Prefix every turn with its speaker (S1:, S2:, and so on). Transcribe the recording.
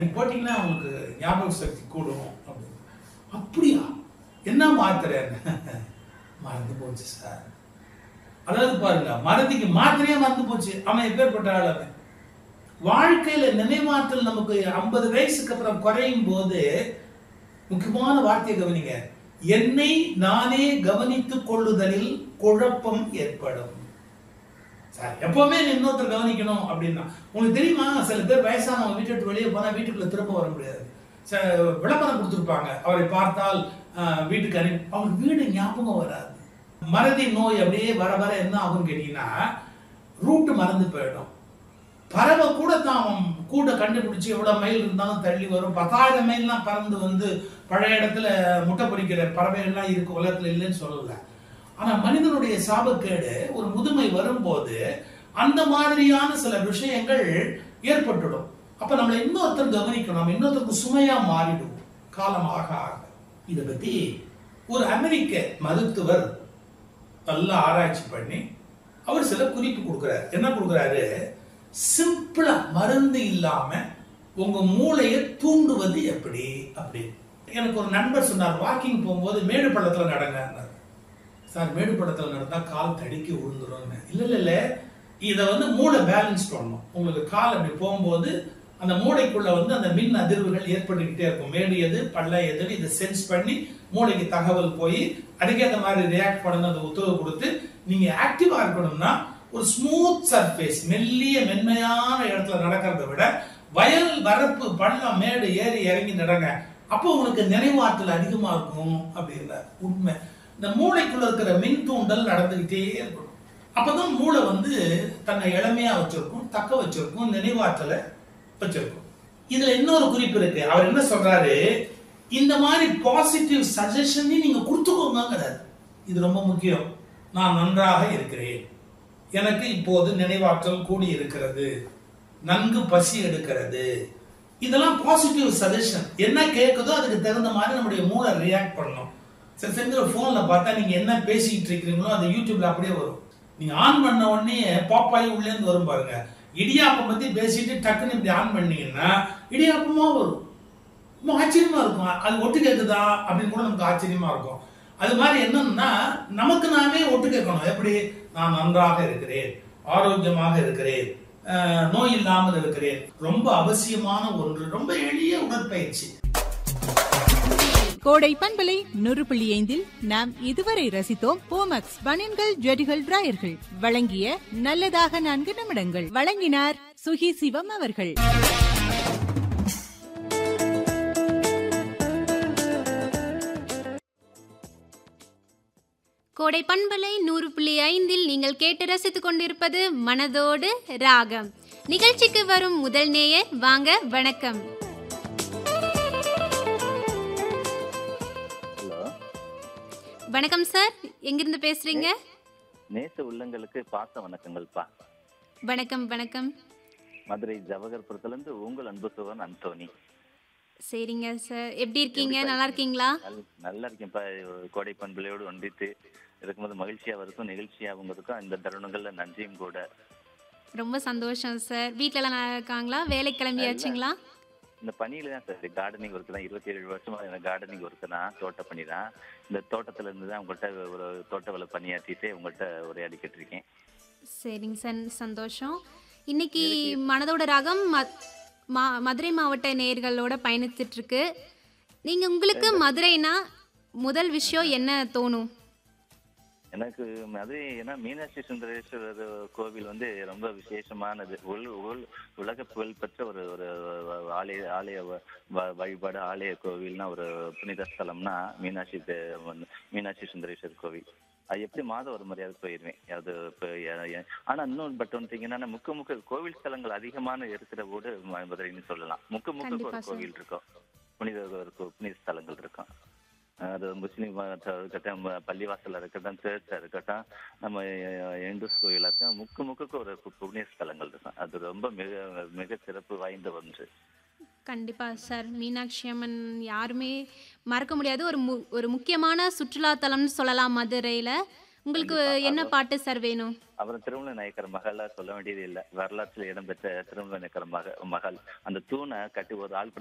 S1: போட்டிங்கன்னா உங்களுக்கு ஞாபக சக்தி கூடும் அப்படின்னு அப்படியா என்ன மாத்திரை மறந்து போச்சு சார் அதாவது பாருங்க மறதிக்கு மாத்திரையே மறந்து போச்சு அவன் எப்பேற்பட்ட ஆள் அவன் வாழ்க்கையில நினைவாற்றல் நமக்கு ஐம்பது வயசுக்கு அப்புறம் குறையும் போது முக்கியமான வார்த்தையை கவனிங்க என்னை நானே கவனித்துக் கொள்ளுதலில் குழப்பம் ஏற்படும் சார் எப்பவுமே நீ இன்னொருத்தர் கவனிக்கணும் அப்படின்னா உங்களுக்கு தெரியுமா சில பேர் வயசானவங்க வீட்டை விட்டு வெளியே போனா வீட்டுக்குள்ள திரும்ப வர முடியாது ச- விளம்பரம் கொடுத்துருப்பாங்க அவரை பார்த்தால் ஆஹ், வீட்டுக்கு அனுப்பி அவங்களுக்கு வீடு ஞாபகம் வராது மறதி நோய் அப்படியே வர வர என்ன ஆகும் கேட்டீங்கன்னா ரூட் மறந்து போயிடும் பறவை கூட தான் அவன் கூட கண்டுபிடிச்சு எவ்வளவு மைல் இருந்தாலும் தள்ளி வரும் பத்தாயிரம் மைல்லாம் பறந்து வந்து பழைய இடத்துல முட்டை பொறிக்கிற பறவைகள்லாம் இருக்கு உலகத்துல இல்லைன்னு சொல்லல ஆனா மனிதனுடைய சாபக்கேடு ஒரு முதுமை வரும்போது அந்த மாதிரியான சில விஷயங்கள் ஏற்பட்டுடும் அப்ப நம்மளை இன்னொருத்தர் கவனிக்கணும் நம்ம இன்னொருத்தருக்கு சுமையா மாறிடும் காலமாக ஆக இதை பத்தி ஒரு அமெரிக்க மருத்துவர் நல்லா ஆராய்ச்சி பண்ணி அவர் சில குறிப்பு கொடுக்குறாரு என்ன கொடுக்குறாரு சிம்பிளா மருந்து இல்லாம உங்க மூளையை தூண்டுவது எப்படி அப்படி எனக்கு ஒரு நண்பர் சொன்னார் வாக்கிங் போகும்போது மேடு பள்ளத்துல நடங்க சார் மேடு பள்ளத்துல நடந்தா கால் தடிக்கி விழுந்துரும் இல்ல இல்ல இல்ல இதை வந்து மூளை பேலன்ஸ் பண்ணணும் உங்களுக்கு கால் அப்படி போகும்போது அந்த மூளைக்குள்ள வந்து அந்த மின் அதிர்வுகள் ஏற்பட்டுக்கிட்டே இருக்கும் மேடு எது பள்ள எது இதை சென்ஸ் பண்ணி மூளைக்கு தகவல் போய் அதுக்கேற்ற மாதிரி ரியாக்ட் பண்ணுங்க அந்த உத்தரவு கொடுத்து நீங்க ஆக்டிவா இருக்கணும்னா ஒரு ஸ்மூத் சர்ஃபேஸ் மெல்லிய மென்மையான இடத்துல நடக்கிறத விட வயல் வரப்பு பள்ளம் மேடு ஏறி இறங்கி நடங்க அப்போ உங்களுக்கு நினைவாற்றல் அதிகமா இருக்கும் அப்படின்ற உண்மை இந்த மூளைக்குள்ள இருக்கிற மின் தூண்டல் நடந்துகிட்டே இருக்கணும் அப்பதான் மூளை வந்து தன்னை இளமையா வச்சிருக்கும் தக்க வச்சிருக்கும் நினைவாற்றலை வச்சிருக்கும் இதுல இன்னொரு குறிப்பு இருக்கு அவர் என்ன சொல்றாரு இந்த மாதிரி பாசிட்டிவ் சஜஷன் நீங்க கொடுத்துக்கோங்கிறாரு இது ரொம்ப முக்கியம் நான் நன்றாக இருக்கிறேன் எனக்கு இப்போது நினைவாற்றல் கூடி இருக்கிறது நன்கு பசி எடுக்கிறது இதெல்லாம் பாசிட்டிவ் சஜஷன் என்ன கேட்குதோ அதுக்கு தகுந்த மாதிரி நம்முடைய மூளை ரியாக்ட் பண்ணணும் சில சமயம் போன்ல பார்த்தா நீங்க என்ன பேசிக்கிட்டு இருக்கிறீங்களோ அது யூடியூப்ல அப்படியே வரும் நீங்க ஆன் பண்ண உடனே பாப்பாய் உள்ளே இருந்து வரும் பாருங்க இடியாப்பம் பத்தி பேசிட்டு டக்குன்னு இப்படி ஆன் பண்ணீங்கன்னா இடியாப்பமா வரும் ரொம்ப ஆச்சரியமா இருக்கும் அது ஒட்டு கேக்குதா அப்படின்னு கூட நமக்கு ஆச்சரியமா இருக்கும் அது மாதிரி என்னன்னா நமக்கு நாமே ஒட்டு கேட்கணும் எப்படி நான் நன்றாக இருக்கிறேன் ஆரோக்கியமாக இருக்கிறேன் அஹ், நோய் இல்லாமல் இருக்கிறேன் ரொம்ப அவசியமான ஒன்று ரொம்ப எளிய உடற்பயிற்சி
S2: கோடை பண்பலை நூறு புள்ளி ஐந்தில் நாம் இதுவரை ரசித்தோம் போமக்ஸ் பனியன்கள் ஜெடிகள் டிராயர்கள் வழங்கிய நல்லதாக நான்கு நிமிடங்கள் வழங்கினார் சுகி சிவம் அவர்கள்
S3: கோடை பண்பலை நூறு புள்ளி ஐந்தில் நீங்கள் கேட்டு ரசித்துக் கொண்டிருப்பது மனதோடு ராகம் நிகழ்ச்சிக்கு வரும் முதல் நேயர் வாங்க வணக்கம்
S4: ஹலோ
S3: வணக்கம் சார் எங்கிருந்து பேசுறீங்க
S4: நேச உள்ளங்களுக்கு பாச வணக்கங்கள்ப்பா
S3: வணக்கம் வணக்கம்
S4: மதுரை ஜவஹர்புரத்துல இருந்து உங்கள் அன்பு சுகன் அந்தோனி
S3: சரிங்க சார் எப்படி இருக்கீங்க நல்லா இருக்கீங்களா
S4: நல்- நல்லா இருக்கேன்ப்பா கோடை பண்புலையோடு ஒன்றித்து இருக்கும்போது மகிழ்ச்சியாகவும் இருக்கும் நிகழ்ச்சியாகவும் இருக்கும் இந்த தருணங்கள்ல நன்றியும் கூட
S3: ரொம்ப சந்தோஷம் சார் வீட்டிலலாம் நல்லா இருக்காங்களா வேலை கிளம்பியாச்சுங்களா
S4: இந்த பணியில தான் சார் கார்டனிங் ஒர்க் தான் இருபத்தி ஏழு வருஷமா எனக்கு கார்டனிங் ஒர்க் தான் தோட்ட பணி தான் இந்த தோட்டத்துல இருந்து தான் உங்கள்கிட்ட ஒரு தோட்ட வேலை பணியாற்றிட்டு உங்கள்கிட்ட உரையாடிக்கிட்டு இருக்கேன்
S3: சரிங்க சார் சந்தோஷம் இன்னைக்கு மனதோட ராகம் ம- மா- மதுரை மாவட்ட நேயர்களோட பயணித்துட்டு இருக்கு நீங்க உங்களுக்கு மதுரைனா முதல் விஷயம் என்ன தோணும்
S4: எனக்கு அது ஏன்னா மீனாட்சி சுந்தரேஸ்வரர் கோவில் வந்து ரொம்ப விசேஷமானது உல் உல் உலக புகழ்பெற்ற ஒரு ஒரு ஆலய ஆலய வ- வ- வழிபாடு ஆலய கோவில்னா ஒரு புனித ஸ்தலம்னா மீனாட்சி தே- வந்து மீனாட்சி சுந்தரேஸ்வரர் கோவில் அது எப்படி மாதம் ஒரு முறையாவது போயிருவேன் அது இப்போ எ- எ- ஆனா இன்னும் பட் வந்து முக்க முக்க கோவில் ஸ்தலங்கள் அதிகமான இருக்கிற ஊடு ம- மதுரைன்னு சொல்லலாம் முக்க முக்க
S3: கண்டிப்பா
S4: ஒரு
S3: சார்.
S4: கோவில் இருக்கும் புனித ஒரு கோ- புனித ஸ்தலங்கள் இருக்கும் அது முஸ்லீம் மதத்தா இருக்கட்டும் ம- பள்ளிவாசலா இருக்கட்டும் சர்ச்சா இருக்கட்டும் நம்ம இந்துஸ் கோயிலா இருக்கட்டும் முக்கு முக்குக்கு ஒரு பு- புண்ணிய ஸ்தலங்கள் இருக்கும் அது ரொம்ப மிக மிக சிறப்பு வாய்ந்த ஒன்று
S3: கண்டிப்பா சார் மீனாட்சி அம்மன் யாருமே மறக்க முடியாது ஒரு மு ஒரு முக்கியமான சுற்றுலாத்தலம்னு சொல்லலாம் மதுரையில் உங்களுக்கு
S4: கண்டிப்பா.
S3: என்ன
S4: அது-
S3: பாட்டு சார் வேணும்
S4: அப்புறம் திருமண நாயக்கர் மகளா சொல்ல வேண்டியது இல்லை வரலாற்றில் இடம்பெற்ற திருமண நாயக்கர் மக மகள் அந்த தூணை கட்டி ஒரு ஆள்